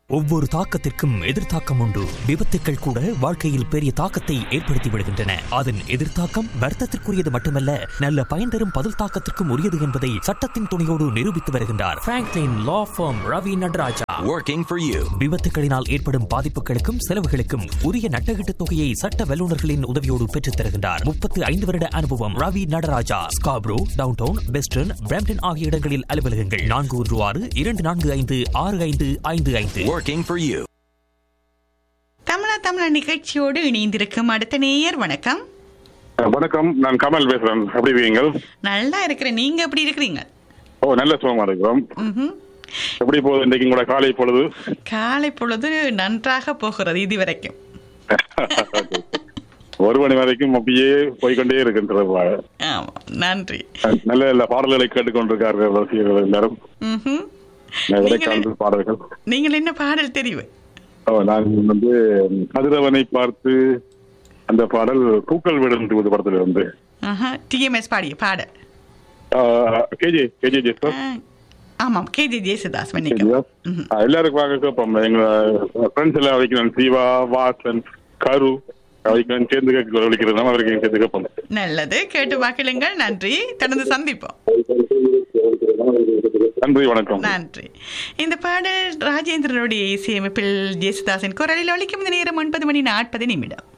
ஒவ்வொரு தாக்கத்திற்கும் எதிர்த்தாக்கம் உண்டு விபத்துக்கள் கூட வாழ்க்கையில் பெரிய தாக்கத்தை ஏற்படுத்தி விடுகின்றன அதன் எதிர்த்தாக்கம் வர்த்தத்திற்குரியது மட்டுமல்ல நல்ல பயன் தரும் பதில் தாக்கத்திற்கும் உரியது என்பதை சட்டத்தின் துணையோடு நிரூபித்து வருகின்றார் Franklin law firm Ravi Nataraja working for you. விபத்துகளினால் ஏற்படும் பாதிப்புகளுக்கும் செலவுகளுக்கும் உரிய நட்டகீட்டு தொகையை சட்ட வல்லுநர்களின் உதவியோடு பெற்றுத் தருகின்றார் முப்பத்து ஐந்து வருட அனுபவம் Ravi Nataraja Scarborough downtown western Brampton ஆகிய இடங்களில் அலுவலகங்கள் நான்கு ஒன்று ஆறு இரண்டு நான்கு ஐந்து ஆறு ஐந்து ஐந்து ஐந்து Working for you. தமிழா தமிழா நிகழ்ச்சியோடு இணைந்திருக்கும் அடுத்த நேயர் வணக்கம் வணக்கம் நான் கமல் பேசுறேன் எப்படி இருக்கீங்க நல்லா இருக்கிறேன் நீங்க எப்படி இருக்கிறீங்க ஓ நல்ல சுகமா இருக்கிறோம் ம்ஹும். எப்படி போகுது இன்றைக்கு கூட காலை பொழுது காலை பொழுது நன்றாக போகிறது இது வரைக்கும் ஒரு மணி வரைக்கும் அப்படியே போய்கொண்டே இருக்கின்றது ஆமா நன்றி நல்ல நல்ல பாடல்களை கேட்டுக்கொண்டிருக்கார்கள் ரசிகர்கள் எல்லாரும் ம்ஹும். நல்ல நீங்கள் விடைக்காலத்து பாடல்கள் நீங்கள் என்ன பாடல் தெரிவு ஓ நான் வந்து கதிரவனை பார்த்து அந்த பாடல் பூக்கள் விடும் தூது படத்துல இருந்து டிஎம்எஸ் பாடிய பாடல் கேஜி கேஜி ஜெஸ்டர் ஆ, ஆமாம் கேஜி ஜேசுதாஸ் மன்னிக்கவும் ம்ஹும். எல்லாருக்கும் வாங்க கேட்போம் எங்க ஃப்ரெண்ட்ஸ் எல்லாம் வைக்கிறேன் சிவா வாசன் கரு வைக்கிறேன் சேர்ந்து கேட்க விളിக்கிறது நம்ம அவருக்கு சேர்ந்து கேட்போம் நல்லது கேட்டு வாக்கிடுங்கள் நன்றி தொடர்ந்து சந்திப்போம் நன்றி வணக்கம் நன்றி இந்த பாடல் ராஜேந்திரனுடைய இசையமைப்பில் ஜேசுதாஸின் குரலில் ஒலிக்கும் இந்த நேரம் ஒன்பது மணி நாற்பது நிமிடம்